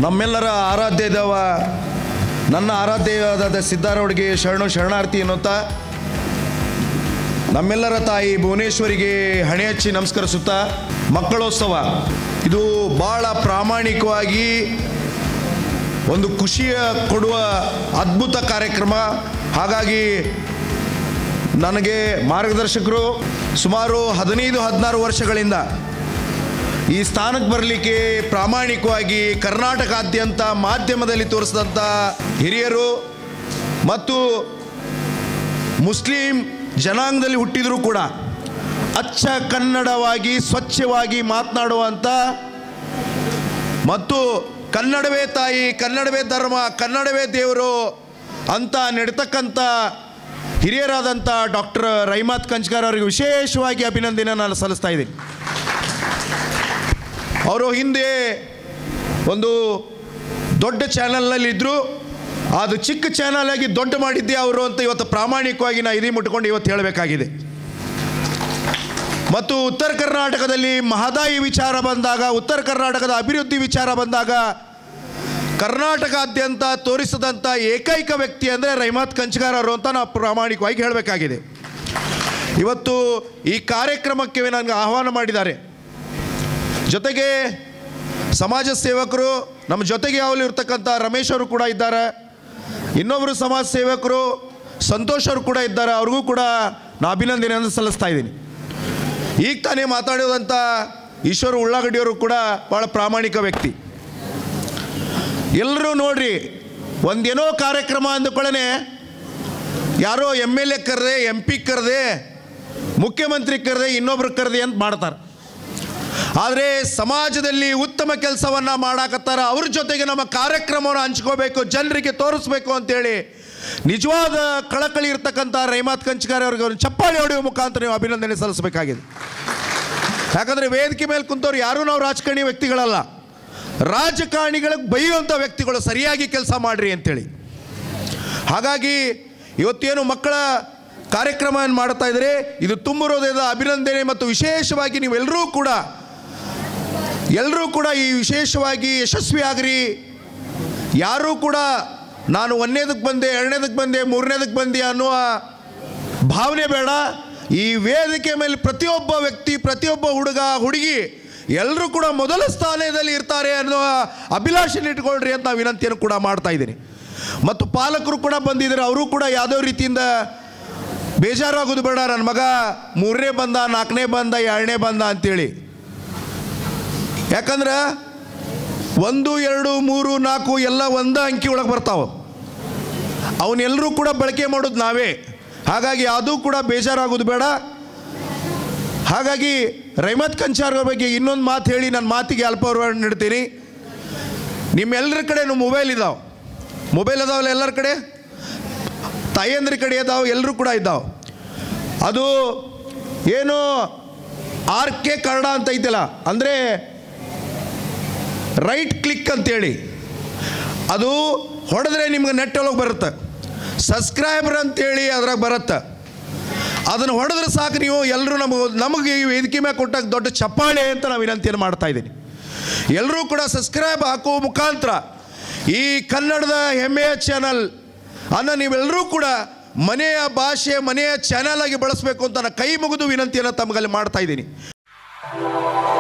ನಮ್ಮೆಲ್ಲರ ಆರಾಧ್ಯ ದೈವ ನನ್ನ ಆರಾಧ್ಯವಾದ ಸಿದ್ಧಾರೂಢಿಗೆ ಶರಣು ಶರಣಾರ್ಥಿ ಎನ್ನುತ್ತಾ ನಮ್ಮೆಲ್ಲರ ತಾಯಿ ಭುವನೇಶ್ವರಿಗೆ ಹಣೆ ಹಚ್ಚಿ ನಮಸ್ಕರಿಸುತ್ತಾ ಮಕ್ಕಳೋತ್ಸವ ಇದು ಭಾಳ ಪ್ರಾಮಾಣಿಕವಾಗಿ ಒಂದು ಖುಷಿಯ ಕೊಡುವ ಅದ್ಭುತ ಕಾರ್ಯಕ್ರಮ ಹಾಗಾಗಿ ನನಗೆ ಮಾರ್ಗದರ್ಶಕರು ಸುಮಾರು ಹದಿನೈದು ಹದಿನಾರು ವರ್ಷಗಳಿಂದ ಈ ಸ್ಥಾನಕ್ಕೆ ಬರಲಿಕ್ಕೆ ಪ್ರಾಮಾಣಿಕವಾಗಿ ಕರ್ನಾಟಕಾದ್ಯಂತ ಮಾಧ್ಯಮದಲ್ಲಿ ತೋರಿಸಿದಂಥ ಹಿರಿಯರು ಮತ್ತು ಮುಸ್ಲಿಂ ಜನಾಂಗದಲ್ಲಿ ಹುಟ್ಟಿದರೂ ಕೂಡ ಅಚ್ಚ ಕನ್ನಡವಾಗಿ ಸ್ವಚ್ಛವಾಗಿ ಮಾತನಾಡುವಂಥ ಮತ್ತು ಕನ್ನಡವೇ ತಾಯಿ ಕನ್ನಡವೇ ಧರ್ಮ ಕನ್ನಡವೇ ದೇವರು ಅಂತ ನಡೀತಕ್ಕಂಥ ಹಿರಿಯರಾದಂಥ ಡಾಕ್ಟರ್ ರೈಮಾತ್ ಕಂಚ್ಕರ್ ಅವರಿಗೆ ವಿಶೇಷವಾಗಿ ಅಭಿನಂದನೆ ನಾನು ಸಲ್ಲಿಸ್ತಾ ಇದ್ದೀನಿ ಅವರು ಹಿಂದೆ ಒಂದು ದೊಡ್ಡ ಚಾನಲ್ನಲ್ಲಿ ಇದ್ದರು ಅದು ಚಿಕ್ಕ ಚಾನಲ್ ಆಗಿ ದೊಡ್ಡ ಮಾಡಿದ್ದೆ ಅವರು ಅಂತ ಇವತ್ತು ಪ್ರಾಮಾಣಿಕವಾಗಿ ನಾ ಇದಿ ಮುಟ್ಕೊಂಡು ಇವತ್ತು ಹೇಳಬೇಕಾಗಿದೆ ಮತ್ತು ಉತ್ತರ ಕರ್ನಾಟಕದಲ್ಲಿ ಮಹದಾಯಿ ವಿಚಾರ ಬಂದಾಗ ಉತ್ತರ ಕರ್ನಾಟಕದ ಅಭಿವೃದ್ಧಿ ವಿಚಾರ ಬಂದಾಗ ಕರ್ನಾಟಕಾದ್ಯಂತ ತೋರಿಸಿದಂಥ ಏಕೈಕ ವ್ಯಕ್ತಿ ಅಂದರೆ ರೈಮಾತ್ ಕಂಚಗಾರ್ ಅವರು ಅಂತ ನಾವು ಪ್ರಾಮಾಣಿಕವಾಗಿ ಹೇಳಬೇಕಾಗಿದೆ ಇವತ್ತು ಈ ಕಾರ್ಯಕ್ರಮಕ್ಕೆ ನನಗೆ ಆಹ್ವಾನ ಮಾಡಿದ್ದಾರೆ ಜೊತೆಗೆ ಸಮಾಜ ಸೇವಕರು ನಮ್ಮ ಜೊತೆಗೆ ಯಾವಲ್ಲಿ ಇರ್ತಕ್ಕಂಥ ರಮೇಶ್ ಅವರು ಕೂಡ ಇದ್ದಾರೆ ಇನ್ನೊಬ್ಬರು ಸಮಾಜ ಸೇವಕರು ಸಂತೋಷ್ ಅವರು ಕೂಡ ಇದ್ದಾರೆ ಅವ್ರಿಗೂ ಕೂಡ ನಾ ಅಭಿನಂದನೆಯನ್ನು ಸಲ್ಲಿಸ್ತಾ ಇದ್ದೀನಿ ಈಗ ತಾನೇ ಮಾತಾಡೋದಂಥ ಈಶ್ವರ ಉಳ್ಳಾಗಡ್ಡಿಯವರು ಕೂಡ ಭಾಳ ಪ್ರಾಮಾಣಿಕ ವ್ಯಕ್ತಿ ಎಲ್ಲರೂ ನೋಡ್ರಿ ಒಂದೇನೋ ಕಾರ್ಯಕ್ರಮ ಅಂದುಕೊಳ್ಳೆ ಯಾರೋ ಎಮ್ ಎಲ್ ಎ ಕರೆದೆ ಎಂ ಪಿ ಕರೆದೆ ಮುಖ್ಯಮಂತ್ರಿ ಕರೆದೆ ಇನ್ನೊಬ್ರು ಕರೆದೆ ಅಂತ ಮಾಡ್ತಾರೆ ಆದರೆ ಸಮಾಜದಲ್ಲಿ ಉತ್ತಮ ಕೆಲಸವನ್ನು ಮಾಡಾಕತ್ತಾರ ಅವ್ರ ಜೊತೆಗೆ ನಮ್ಮ ಕಾರ್ಯಕ್ರಮವನ್ನು ಹಂಚ್ಕೋಬೇಕು ಜನರಿಗೆ ತೋರಿಸ್ಬೇಕು ಅಂತೇಳಿ ನಿಜವಾದ ಕಳಕಳಿ ಇರ್ತಕ್ಕಂಥ ರೈಮಾತ್ ಕಂಚಗಾರಿ ಅವ್ರಿಗೆ ಒಂದು ಚಪ್ಪಾಳಿ ಹೊಡೆಯುವ ಮುಖಾಂತರ ನೀವು ಅಭಿನಂದನೆ ಸಲ್ಲಿಸಬೇಕಾಗಿದೆ ಯಾಕಂದರೆ ವೇದಿಕೆ ಮೇಲೆ ಕುಂತವ್ರು ಯಾರೂ ನಾವು ರಾಜಕಾರಣಿ ವ್ಯಕ್ತಿಗಳಲ್ಲ ರಾಜಕಾರಣಿಗಳಿಗೆ ಬೈಯುವಂಥ ವ್ಯಕ್ತಿಗಳು ಸರಿಯಾಗಿ ಕೆಲಸ ಮಾಡ್ರಿ ಅಂತೇಳಿ ಹಾಗಾಗಿ ಇವತ್ತೇನು ಮಕ್ಕಳ ಕಾರ್ಯಕ್ರಮ ಏನು ಮಾಡ್ತಾ ಇದ್ದಾರೆ ಇದು ತುಂಬ ಹೃದಯದ ಅಭಿನಂದನೆ ಮತ್ತು ವಿಶೇಷವಾಗಿ ನೀವೆಲ್ಲರೂ ಕೂಡ ಎಲ್ಲರೂ ಕೂಡ ಈ ವಿಶೇಷವಾಗಿ ಯಶಸ್ವಿ ಆಗ್ರಿ ಯಾರೂ ಕೂಡ ನಾನು ಒಂದನೇದಕ್ಕೆ ಬಂದೆ ಎರಡನೇದಕ್ಕೆ ಬಂದೆ ಮೂರನೇದಕ್ಕೆ ಬಂದೆ ಅನ್ನುವ ಭಾವನೆ ಬೇಡ ಈ ವೇದಿಕೆ ಮೇಲೆ ಪ್ರತಿಯೊಬ್ಬ ವ್ಯಕ್ತಿ ಪ್ರತಿಯೊಬ್ಬ ಹುಡುಗ ಹುಡುಗಿ ಎಲ್ಲರೂ ಕೂಡ ಮೊದಲ ಸ್ಥಾನದಲ್ಲಿ ಇರ್ತಾರೆ ಅನ್ನುವ ಅಭಿಲಾಷೆನ ಇಟ್ಕೊಳ್ರಿ ಅಂತ ನಾವು ವಿನಂತಿಯನ್ನು ಕೂಡ ಮಾಡ್ತಾ ಇದ್ದೀನಿ ಮತ್ತು ಪಾಲಕರು ಕೂಡ ಬಂದಿದ್ದಾರೆ ಅವರು ಕೂಡ ಯಾವುದೋ ರೀತಿಯಿಂದ ಬೇಜಾರಾಗೋದು ಬೇಡ ನನ್ನ ಮಗ ಮೂರನೇ ಬಂದ ನಾಲ್ಕನೇ ಬಂದ ಎರಡನೇ ಬಂದ ಅಂತೇಳಿ ಯಾಕಂದ್ರೆ ಒಂದು ಎರಡು ಮೂರು ನಾಲ್ಕು ಎಲ್ಲ ಒಂದ ಅಂಕಿ ಒಳಗೆ ಬರ್ತಾವೆ ಅವನ್ನೆಲ್ಲರೂ ಕೂಡ ಬಳಕೆ ಮಾಡೋದು ನಾವೇ ಹಾಗಾಗಿ ಯಾವುದೂ ಕೂಡ ಬೇಜಾರಾಗೋದು ಬೇಡ ಹಾಗಾಗಿ ರೈಮತ್ ಕಂಚಾರ್ ಬಗ್ಗೆ ಇನ್ನೊಂದು ಮಾತು ಹೇಳಿ ನನ್ನ ಮಾತಿಗೆ ಅಲ್ಪವರ್ಣ ನೀಡ್ತೀನಿ ನಿಮ್ಮೆಲ್ಲರ ಕಡೆನೂ ಮೊಬೈಲ್ ಇದಾವೆ ಮೊಬೈಲ್ ಅದಾವಲ್ಲ ಎಲ್ಲರ ಕಡೆ ತಾಯಂದ್ರ ಕಡೆ ಇದಾವೆ ಎಲ್ಲರೂ ಕೂಡ ಇದ್ದಾವೆ ಅದು ಏನು ಆರ್ ಕೆ ಕನ್ನಡ ಅಂತ ಐತಲ್ಲ ಅಂದರೆ ರೈಟ್ ಕ್ಲಿಕ್ ಅಂತೇಳಿ ಅದು ಹೊಡೆದ್ರೆ ನಿಮ್ಗೆ ನೆಟ್ ಒಳಗೆ ಬರುತ್ತೆ ಸಬ್ಸ್ಕ್ರೈಬರ್ ಅಂತೇಳಿ ಅದ್ರಾಗ ಬರುತ್ತೆ ಅದನ್ನು ಹೊಡೆದ್ರೆ ಸಾಕು ನೀವು ಎಲ್ಲರೂ ನಮಗೆ ನಮಗೆ ಈ ವೇದಿಕೆ ಮೇಲೆ ಕೊಟ್ಟಾಗ ದೊಡ್ಡ ಚಪ್ಪಾಳೆ ಅಂತ ನಾವು ವಿನಂತಿಯನ್ನು ಮಾಡ್ತಾ ಇದ್ದೀನಿ ಎಲ್ಲರೂ ಕೂಡ ಸಬ್ಸ್ಕ್ರೈಬ್ ಹಾಕುವ ಮುಖಾಂತರ ಈ ಕನ್ನಡದ ಹೆಮ್ಮೆಯ ಚಾನಲ್ ಅನ್ನು ನೀವೆಲ್ಲರೂ ಕೂಡ ಮನೆಯ ಭಾಷೆ ಮನೆಯ ಚಾನಲ್ ಆಗಿ ಬಳಸಬೇಕು ಅಂತ ನಾನು ಕೈ ಮುಗಿದು ವಿನಂತಿಯನ್ನು ತಮಗಲ್ಲಿ ಮಾಡ್ತಾ ಇದ್ದೀನಿ